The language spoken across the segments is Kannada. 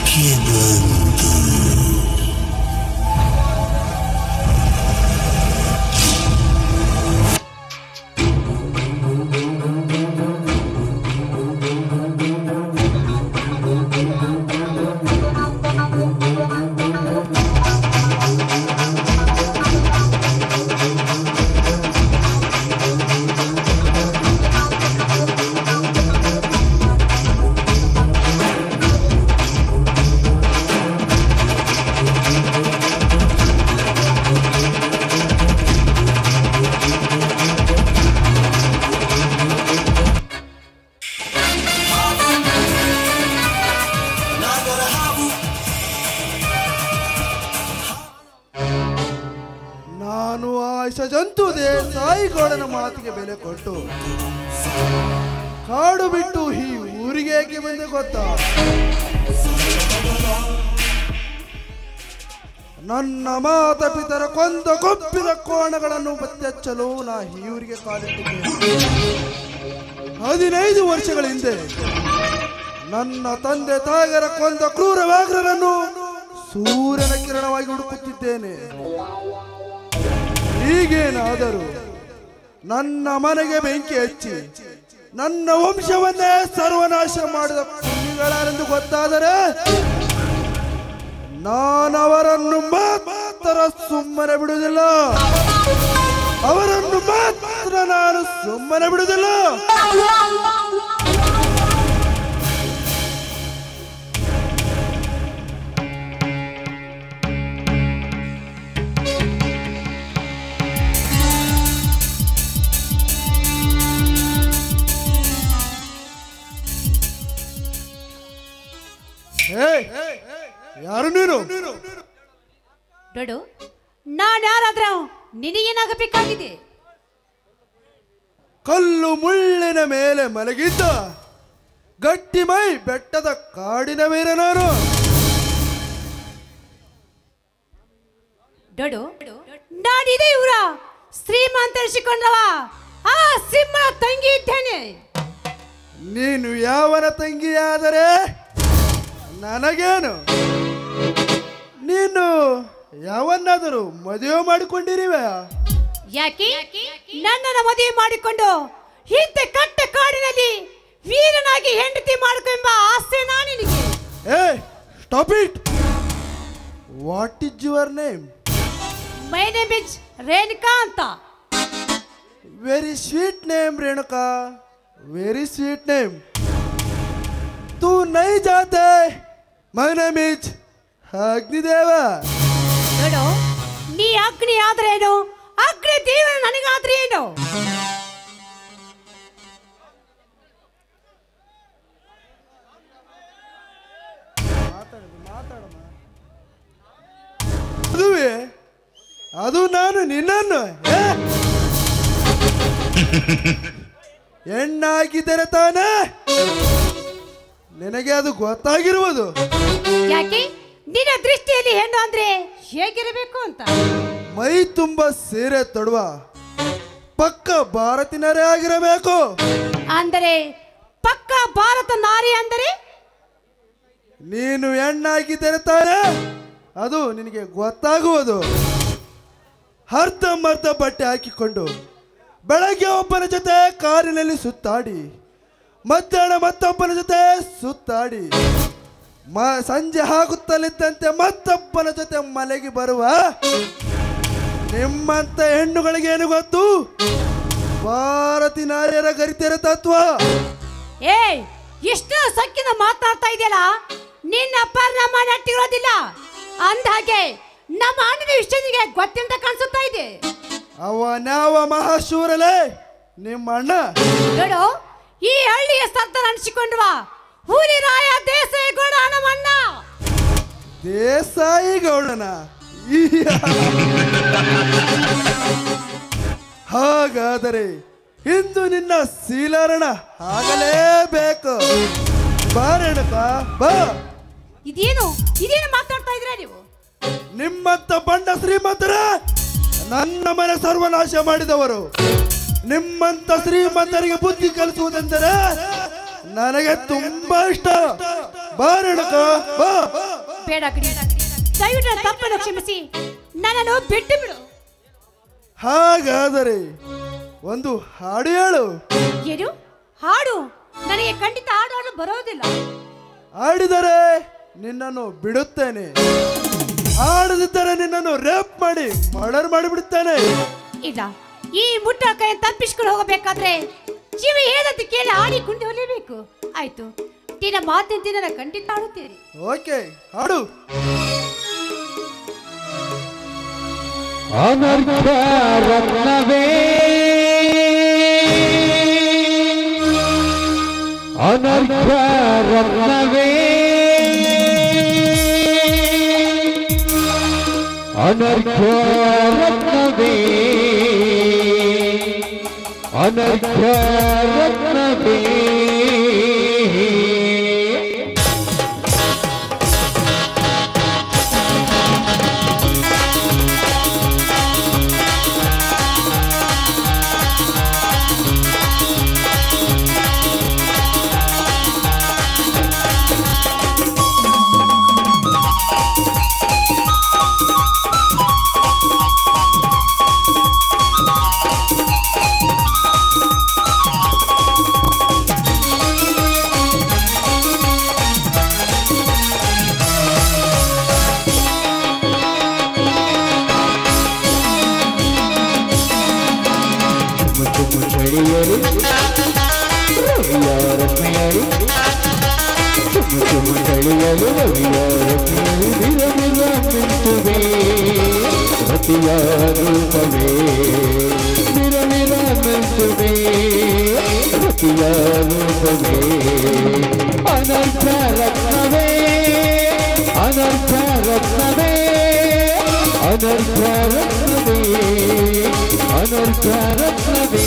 ಯಾಕೆ ಬಂತು ನಾನು ಆಯುಷ ಜಂತು ದೇಸಾಯಿಗೌಡನ ಮಾತಿಗೆ ಬೆಲೆ ಕೊಟ್ಟು ಕಾಡು ಬಿಟ್ಟು ಈ ಊರಿಗೆ ಏಕೆ ಬಂದೆ ಗೊತ್ತಾ ನನ್ನ ಮಾತ ಪಿತರ ಕೊಂದ ಕೊಪ್ಪಿದ ಕೋಣಗಳನ್ನು ಪತ್ತೆಚ್ಚಲು ನಾ ಈ ಊರಿಗೆ ಕಾಲಿಟ್ಟಿದ್ದೇನೆ ಹದಿನೈದು ವರ್ಷಗಳ ಹಿಂದೆ ನನ್ನ ತಂದೆ ತಾಯರ ಕೊಂದ ಕ್ರೂರ ವ್ಯಾಘ್ರರನ್ನು ಸೂರ್ಯನ ಕಿರಣವಾಗಿ ಹುಡುಕುತ್ತಿದ್ದೇನೆ ಹೀಗೇನಾದರೂ ನನ್ನ ಮನೆಗೆ ಬೆಂಕಿ ಹಚ್ಚಿ ನನ್ನ ವಂಶವನ್ನೇ ಸರ್ವನಾಶ ಮಾಡಿದ ಪುಣ್ಯಗಳಾರೆಂದು ಗೊತ್ತಾದರೆ ನಾನವರನ್ನು ಮಾತ್ರ ಸುಮ್ಮನೆ ಬಿಡುವುದಿಲ್ಲ ಅವರನ್ನು ಮಾತ್ರ ನಾನು ಸುಮ್ಮನೆ ಬಿಡುವುದಿಲ್ಲ ಏಯ್, ಯಾರು ನೀನು ನೋಡು ನಾನು ಯಾರಾದ್ರೂ ನಿನಗೇನಾಗಬೇಕಾಗಿದೆ ಕಲ್ಲು ಮುಳ್ಳಿನ ಮೇಲೆ ಮಲಗಿದ್ದ ಗಟ್ಟಿ ಮೈ ಬೆಟ್ಟದ ಕಾಡಿನ ವೀರ ನಾನು ನೋಡು ನಾನು ಇದೇ ಇವರ ಶ್ರೀಮಂತರಿಸಿಕೊಂಡವ ಆ ಸಿಂಹನ ತಂಗಿ ಇದ್ದೇನೆ ನೀನು ಯಾವನ ತಂಗಿಯಾದರೆ ನನಗೇನು ನೀನು ಯಾವನ್ನಾದರೂ ಮದುವೆ ಮಾಡಿಕೊಂಡಿರಿವೆ ಯಾಕೆ ನನ್ನನ್ನು ಮದುವೆ ಮಾಡಿಕೊಂಡು ಹಿಂದೆ ಕಟ್ಟ ಕಾಡಿನಲ್ಲಿ ವೀರನಾಗಿ ಹೆಂಡತಿ ಮಾಡ್ಕೊಂಬ ಆಸೆ ನಾನಿನಿಗೆ ಏ stop it what is your name my name is Renuka ಅಂತ very sweet name Renuka very sweet name तू नहीं जाते my name is ಅಗ್ನಿದೇವ ನೋಡು ನೀ ಅಗ್ನಿ ಆದ್ರೇನು ಅಗ್ನಿ ದೇವರ ನನಗಾದ್ರೆ ಏನು ಅದುವೇ ಅದು ನಾನು ನಿನ್ನನ್ನು ಏ? ಹೆಣ್ಣಾಗಿದ್ದರೆ ತಾನೇ ನಿನಗೆ ಅದು ಗೊತ್ತಾಗಿರುವುದು ಯಾಕೆ ನಿನ್ನ ದೃಷ್ಟಿಯಲ್ಲಿ ಹೆಣ್ಣು ಅಂದ್ರೆ ಹೇಗಿರಬೇಕು ಅಂತ ಮೈ ತುಂಬ ಸೀರೆ ತೊಡುವ ಪಕ್ಕ ಭಾರತಿನರೇ ಆಗಿರಬೇಕು ಅಂದರೆ ಪಕ್ಕ ಭಾರತ ನಾರಿ ಅಂದರೆ ನೀನು ಹೆಣ್ಣಾಗಿದ್ದರೆ ತಾನೇ ಅದು ನಿನಗೆ ಗೊತ್ತಾಗುವುದು ಅರ್ಧಂಬರ್ಧ ಬಟ್ಟೆ ಹಾಕಿಕೊಂಡು ಬೆಳಗ್ಗೆ ಒಬ್ಬನ ಜೊತೆ ಕಾರಿನಲ್ಲಿ ಸುತ್ತಾಡಿ ಮಧ್ಯಾಹ್ನ ಮತ್ತೊಬ್ಬನ ಜೊತೆ ಸುತ್ತಾಡಿ ಮ ಸಂಜೆ ಆಗುತ್ತಲಿದ್ದಂತೆ ಮತ್ತೊಬ್ಬನ ಜೊತೆ ಮನೆಗೆ ಬರುವ ನಿಮ್ಮಂತ ಹೆಣ್ಣುಗಳಿಗೇನು ಗೊತ್ತು ಭಾರತಿ ನಾರ್ಯರ ಗರಿತೆರ ತತ್ವ ಏಯ್ ಎಷ್ಟು ಸಕ್ಕಿನ ಮಾತಾಡ್ತಾ ಇದೆಯಲ್ಲ ನಿನ್ನ ಪರಿಣಾಮ ನಟ್ಟಿರೋದಿಲ್ಲ ಅಂದ್ಹಾಗೆ ನಮ್ಮ ಅಣ್ಣನ ವಿಷಯನಿಗೆ ಗೊತ್ತಿಲ್ಲದ ಕಾಣಿಸುತ್ತಾ ಇದೆ ಅವನ್ಯಾವ ಮಹಾಶೂರಲೇ ನಿಮ್ಮ ಅಣ್ಣ ನೋಡು ಈ ಹಳ್ಳಿಯ ಸರ್ದಾರ್ ಅನಿಸಿಕೊಂಡ್ವ ಹುಲಿ ರಾಯ ದೇಸಾಯಿಗೌಡ ನಮ್ಮಣ್ಣ ದೇಸಾಯಿ ಗೌಡನ ಹಾಗಾದರೆ ಇಂದು ನಿನ್ನ ಶೀಲಾರಣ ಆಗಲೇಬೇಕು ಬಾರಣಕ ಬಾ ಇದೇನು ಇದೇನು ಮಾತಾಡ್ತಾ ಇದ್ದೀರಾ ನೀವು ನಿಮ್ಮಂತ ಬಂಡ ಶ್ರೀಮಂತರ ನನ್ನ ಮನೆ ಸರ್ವನಾಶ ಮಾಡಿದವರು ನಿಮ್ಮಂತ ಶ್ರೀಮಂತರಿಗೆ ಬುದ್ಧಿ ಕಲಿಸುವುದೆಂದರೆ ನನಗೆ ತುಂಬಾ ಇಷ್ಟ ಬಾ ರೇಣುಕ ಬಾ ಬೇಡ ಕಡಿ ದಯವಿಟ್ಟು ನನ್ನ ತಪ್ಪನ್ನು ಕ್ಷಮಿಸಿ ನನ್ನನ್ನು ಬಿಟ್ಟು ಬಿಡು ಹಾಗಾದರೆ ಒಂದು ಹಾಡು ಹೇಳು ಏನು ಹಾಡು ನನಗೆ ಖಂಡಿತ ಹಾಡು ಹಾಡು ಬರೋದಿಲ್ಲ ಆಡಿದರೆ ನಿನ್ನನ್ನು ಬಿಡುತ್ತೇನೆ ಆಡದಿದ್ದರೆ ನಿನ್ನನ್ನು ರೇಪ್ ಮಾಡಿ ಮರ್ಡರ್ ಮಾಡಿಬಿಡುತ್ತೇನೆ ಇಲ್ಲ ಈ ಮುಟ್ಟ ಕೈ ತಪ್ಪಿಸ್ಕೊಂಡು ಹೋಗಬೇಕಾದ್ರೆ ಜೀವ ಏನಂತ ಕೇಳಿ ಆಡಿಕೊಂಡು ಹೊಲಿಬೇಕು ಆಯ್ತು ನಿನ್ನ ಮಾತಿನ ನಾನು ಖಂಡಿತ ಆಡುತ್ತೇನೆ ಓಕೆ ಹಾಡು ಅನರ್ಥ ರತ್ನವೇ ಅನರ್ಥ ರತ್ನವೇ ಅನರ್ಥ ರತ್ನವೇ ಅನರ್ಥ ರತ್ನವೇ ಮುತ್ತು ಮುಚ್ಚಳಿಯರು ರವಿಯಾರ ಸ್ನೇಹರು ಚುಮ್ಮು ಚುಮ್ಮು ಚಳಿಯಲು ರವಿಯಾರ ಸ್ನೇಹರು ವಿರ ವಿರ ಮಿಂಚುವೆ ರತಿಯ ರೂಪವೇ ವಿರ ವಿರ ಮಿಂಚುವೆ ರತಿಯ ರೂಪವೇ ಅನರ್ಥ ರತ್ನವೇ ಅನರ್ಥ ರತ್ನವೇ ಅನರ್ಥ ರತ್ನವೇ ಅನರ್ಥ ರತ್ನವೇ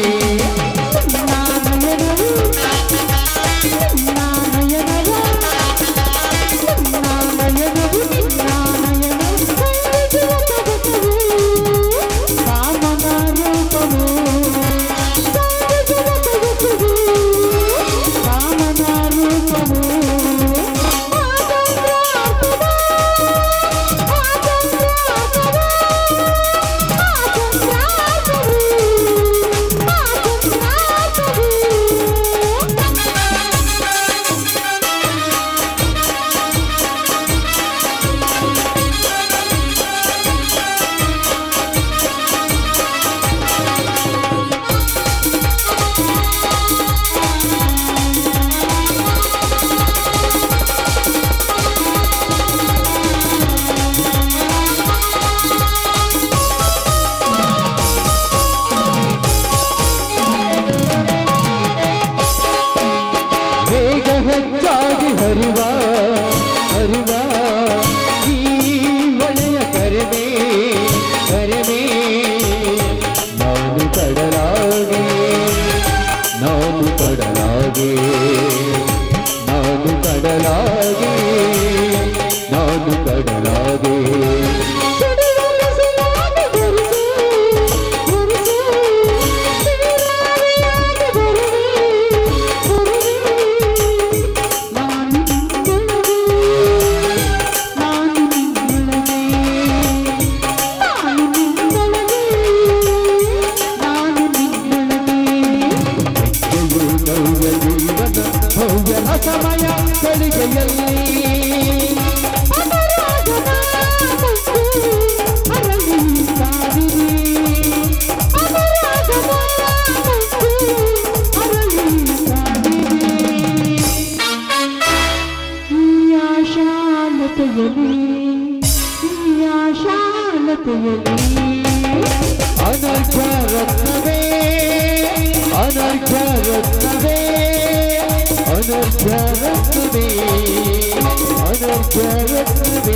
ವೇಗ ಹೆಚ್ಚಾಗಿ ಹರಿವ ಹರಿವ ಈ ಒಳೆಯ ಕರೆಮೆ ಕರೆಮೆ ನಾನು ಕಡಲಾಗೆ ನಾನು ಕಡಲಾಗೆ ನಾನು ಕಡಲಾಗೆ ನಾನು ಕಡಲಾಗೆ ಹೆಜ್ಜೆಯು ನವ್ಯ ಜೀವನ ಭವ್ಯ ಅಸಮಯ ಗಳಿಗೆಯಲ್ಲಿ ಅನರ್ಥ ರತ್ನವೇ ಅನರ್ಥ ರತ್ನವೇ ಅನರ್ಥ ರತ್ನವೇ ಅನರ್ಥ ರತ್ನವೇ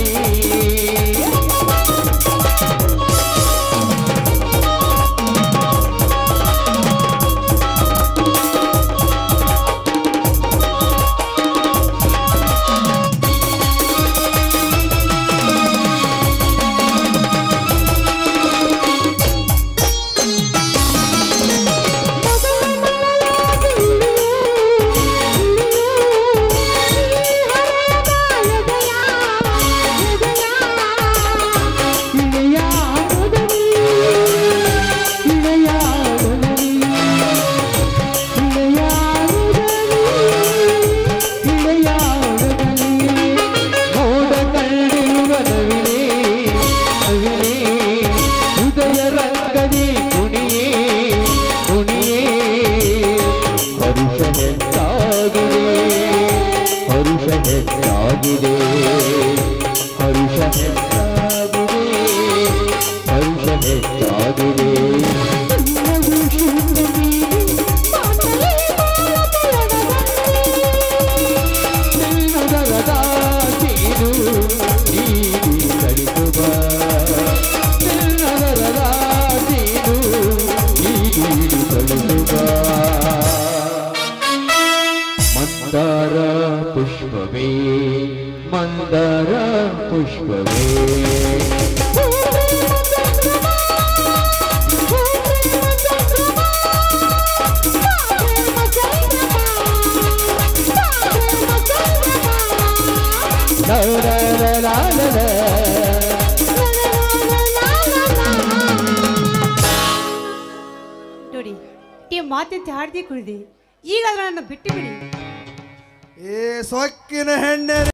Thank you. ಮಂದಾರ ಪುಷ್ಪವೇ ಮಂದಾರ ಪುಷ್ಪವೇ ಲಾ ಲಾ ಲಾ ಲಾ ಲಾ ಲಾ. ನೋಡಿ ಈ ಮಾತಂತೆ ಹಾಡ್ದೆ ಕುಳಿದೆ ಈಗ ನನ್ನ ಬಿಟ್ಟು ಬಿಡಿ ಏ ಸೊಕ್ಕಿನ ಹೆಣ್ಣೆ